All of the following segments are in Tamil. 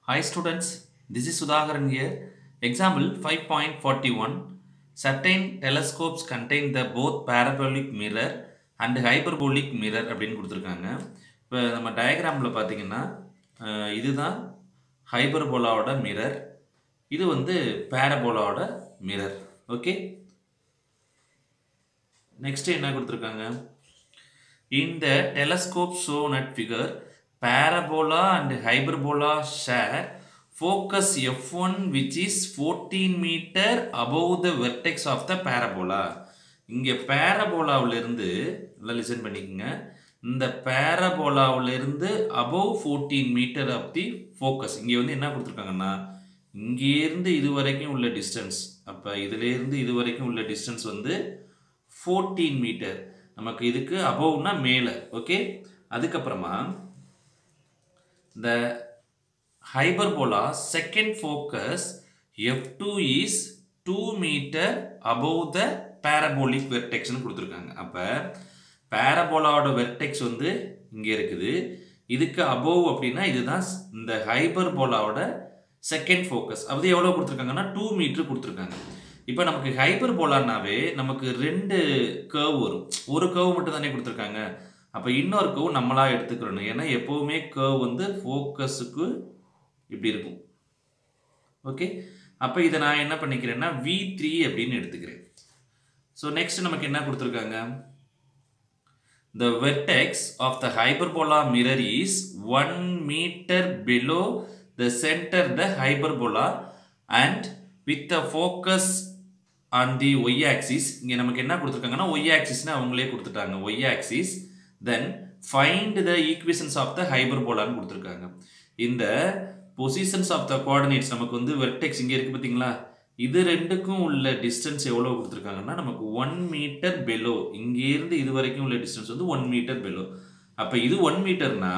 Hi students, this is Sudhakaran here. Example 5.41 Certain telescopes contain the both parabolic mirror and hyperbolic mirror அப்படின்னு கொடுத்துருக்காங்க இப்போ நம்ம டயக்ராமில் பார்த்தீங்கன்னா அஹ், இதுதான் ஹைபர்போலாவோட மிரர் இது வந்து பேரபோலாவோட மிரர் ஓகே நெக்ஸ்ட் என்ன கொடுத்துருக்காங்க In the telescope shown at figure, parabola and hyperbola share focus f1 which is 14 meter above the vertex of the parabola. இங்கே பேரபோலாவிலிருந்து நல்லா லிசன் பண்ணிக்கோங்க இந்த பேரபோலாவிலிருந்து above fourteen metre of the focus இங்கே வந்து என்ன கொடுத்துருக்காங்கன்னா இங்கேருந்து இது வரைக்கும் உள்ள டிஸ்டன்ஸ் அப்போ இதுலேருந்து இது வரைக்கும் உள்ள டிஸ்டன்ஸ் வந்து ஃபோர்டீன் மீட்டர் நமக்கு இதுக்கு அபவ்னா மேலே ஓகே அதுக்கப்புறமா இந்த hyperbola second focus F two is two metre above the parabolic வெர்டெக்ஸ்னு கொடுத்துருக்காங்க அப்போ பேரபோலாவோட வெர்டெக்ஸ் வந்து இங்கே இருக்குது இதுக்கு அபவ் அப்படின்னா இதுதான் இந்த ஹைபர்போலாவோட செகண்ட் ஃபோக்கஸ் அது எவ்வளோ கொடுத்துருக்காங்கன்னா டூ மீட்டர் கொடுத்துருக்காங்க இப்போ நமக்கு ஹைப்பர் போலான்னாவே நமக்கு ரெண்டு கேர்வ் வரும் ஒரு கேர்வ் மட்டும் தானே கொடுத்துருக்காங்க அப்போ இன்னொரு கேர்வ் நம்மளா எடுத்துக்கிறணும் ஏன்னா எப்போவுமே கேர்வ் வந்து ஃபோக்கஸுக்கு இப்படி இருக்கும் ஓகே அப்போ இதை நான் என்ன பண்ணிக்கிறேன்னா வி த்ரீ அப்படின்னு எடுத்துக்கிறேன் ஸோ நெக்ஸ்ட் நமக்கு என்ன கொடுத்துருக்காங்க The vertex of the hyperbola mirror is 1 meter below the center the hyperbola and with the focus on the y axis இங்கே நமக்கு என்ன கொடுத்துருக்காங்கன்னா y axisனு அவங்களே கொடுத்துட்டாங்க y axis then find the equations of the hyperbolaன்னு கொடுத்துருக்காங்க இந்த பொசிஷன்ஸ் ஆஃப் த கோஆர்டினேட்ஸ் நமக்கு வந்து வெர்டெக்ஸ் இங்கே இருக்குது பார்த்தீங்களா இது ரெண்டுக்கும் உள்ள டிஸ்டன்ஸ் எவ்வளோ கொடுத்துருக்காங்கன்னா நமக்கு ஒன் மீட்டர் பெலோ இங்கேருந்து இது வரைக்கும் உள்ள டிஸ்டன்ஸ் வந்து ஒன் மீட்டர் பெலோ அப்போ இது ஒன் மீட்டர்னா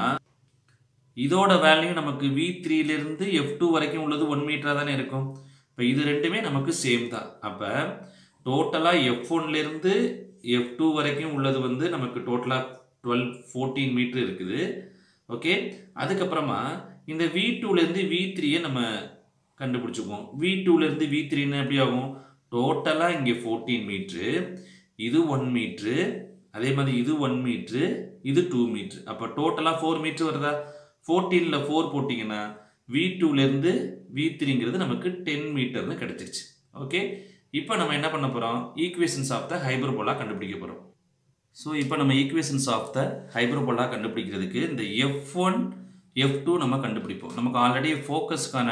இதோட வேல்யூ நமக்கு வி த்ரீலேருந்து எஃப் டூ வரைக்கும் உள்ளது ஒன் மீட்டராக தானே இருக்கும் இப்போ இது ரெண்டுமே நமக்கு சேம் தான் அப்போ டோட்டலாக எஃப் ஒன்லேருந்து எஃப் டூ வரைக்கும் உள்ளது வந்து நமக்கு டோட்டலாக டுவெல் ஃபோர்டீன் மீட்ரு இருக்குது ஓகே அதுக்கப்புறமா இந்த வி டூலேருந்து வி த்ரீயை நம்ம கண்டுபிடிச்சிக்குவோம் வி டூலேருந்து வி த்ரீன்னு எப்படி ஆகும் டோட்டலாக இங்கே ஃபோர்டீன் மீட்ரு இது ஒன் மீட்ரு அதே மாதிரி இது ஒன் மீட்ரு இது டூ மீட்ரு அப்போ டோட்டலாக ஃபோர் மீட்ரு வருதா ஃபோர்டீனில் ஃபோர் போட்டிங்கன்னா வி டூலேருந்து வி த்ரீங்கிறது நமக்கு டென் மீட்டர்னு கிடச்சிருச்சு ஓகே இப்போ நம்ம என்ன பண்ண போகிறோம் ஈக்குவேஷன்ஸ் ஆஃப் த ஹைபர்போலா கண்டுபிடிக்க போகிறோம் ஸோ இப்போ நம்ம ஈக்குவேஷன்ஸ் ஆஃப் த ஹைபர்போலா கண்டுபிடிக்கிறதுக்கு இந்த எஃப் ஒன் எஃப் டூ நம்ம கண்டுபிடிப்போம் நமக்கு ஆல்ரெடி ஃபோக்கஸ்க்கான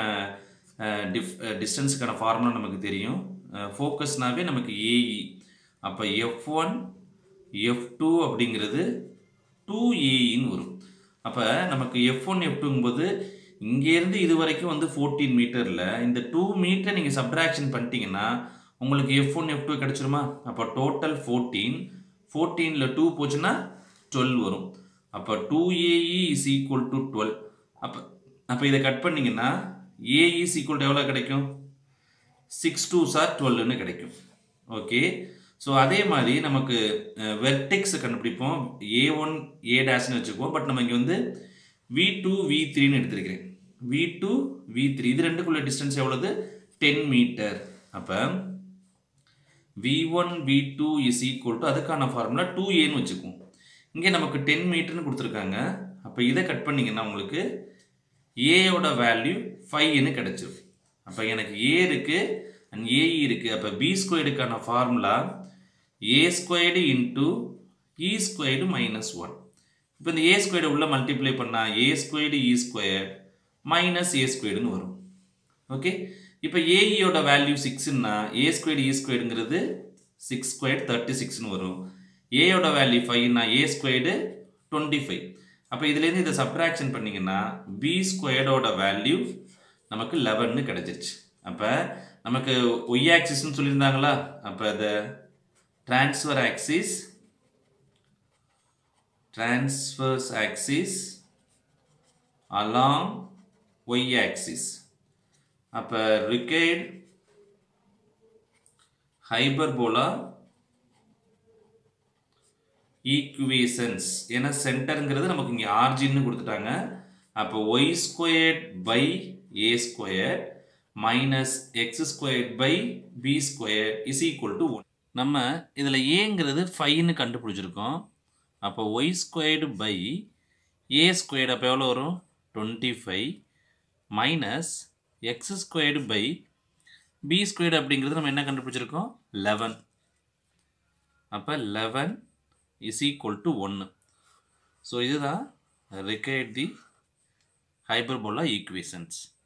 டிஃப் டிஸ்டன்ஸுக்கான ஃபார்முலா நமக்கு தெரியும் ஃபோக்கஸ்னாவே நமக்கு ஏஇ அப்போ எஃப் ஒன் எஃப் டூ அப்படிங்கிறது டூ ஏஇன்னு வரும் அப்போ நமக்கு எஃப் ஒன் எஃப் டூங்கும்போது இங்கேருந்து இது வரைக்கும் வந்து ஃபோர்டீன் மீட்டரில் இந்த டூ மீட்டர் நீங்கள் சப்ட்ராக்ஷன் பண்ணிட்டீங்கன்னா உங்களுக்கு எஃப் ஒன் எஃப் டூ கிடச்சிருமா அப்போ டோட்டல் ஃபோர்டீன் ஃபோர்டீனில் டூ போச்சுன்னா டுவெல் வரும் அப்போ two A E is equal to twelve அப்போ அப்போ இதை கட் பண்ணிங்கன்னா ஏ இஸ் ஈக்குவல் டு எவ்வளோ கிடைக்கும் சிக்ஸ் டூ சார் டுவெல்னு கிடைக்கும் ஓகே ஸோ அதே மாதிரி நமக்கு வெர்டெக்ஸ் கண்டுபிடிப்போம் ஏ ஒன் ஏ டேஷ்னு வச்சுக்குவோம் பட் நம்ம இங்கே வந்து வி டூ வி த்ரீன்னு எடுத்திருக்கிறேன் வி டூ வி த்ரீ இது ரெண்டுக்குள்ள டிஸ்டன்ஸ் எவ்வளவு டென் மீட்டர் அப்போ V one V two is equal to அதுக்கான ஃபார்முலா டூ ஏன்னு வச்சுக்குவோம் இங்கே நமக்கு டென் மீட்டர்னு கொடுத்துருக்காங்க அப்போ இதை கட் பண்ணிங்கன்னா உங்களுக்கு ஏயோட வேல்யூ ஃபைவ்னு கிடச்சிரும் அப்போ எனக்கு ஏ இருக்குது அண்ட் ஏஇ இருக்குது அப்போ பி ஸ்கொயர்டுக்கான formula A squared into E squared minus one இப்போ இந்த ஏ ஸ்கொயர்டு உள்ள மல்டிப்ளை பண்ணால் A squared E square minus A ஸ்கொயர்டுன்னு வரும் ஓகே இப்போ ஏஇயோட வேல்யூ சிக்ஸ்னா ஏ ஸ்கொயர்டு இ ஸ்கொயர்டுங்கிறது சிக்ஸ் ஸ்கொயர் தேர்ட்டி சிக்ஸ்னு வரும் ஏயோட வேல்யூ ஃபைவ்னா ஏ ஸ்கொயர்டு டுவெண்ட்டி ஃபைவ் அப்போ இதுலேருந்து இதை சப்ராக்ஷன் பண்ணிங்கன்னா பி ஸ்கொயர்டோட வேல்யூ நமக்கு லெவன்னு கிடச்சிருச்சு அப்போ நமக்கு ஒய் ஆக்சிஸ்னு சொல்லியிருந்தாங்களா அப்போ இந்த transfer axis transverse axis along y axis அப்போ required hyperbola ஈக்குவேஷன்ஸ் ஏன்னா சென்டருங்கிறது நமக்கு இங்கே ஆர்ஜின்னு கொடுத்துட்டாங்க அப்போ Y squared by A square minus X square by B square is equal to one நம்ம இதில் ஏங்கிறது ஃபைன்னு கண்டுபிடிச்சிருக்கோம் அப்போ Y squared by A squared அப்போ எவ்வளோ வரும் twenty five minus X squared by B squared அப்படிங்கிறது நம்ம என்ன கண்டுபிடிச்சிருக்கோம் லெவன் அப்போ லெவன் இஸ் ஈக்குவல் டு ஒன்று ஸோ இதுதான் required தி hyperbola equations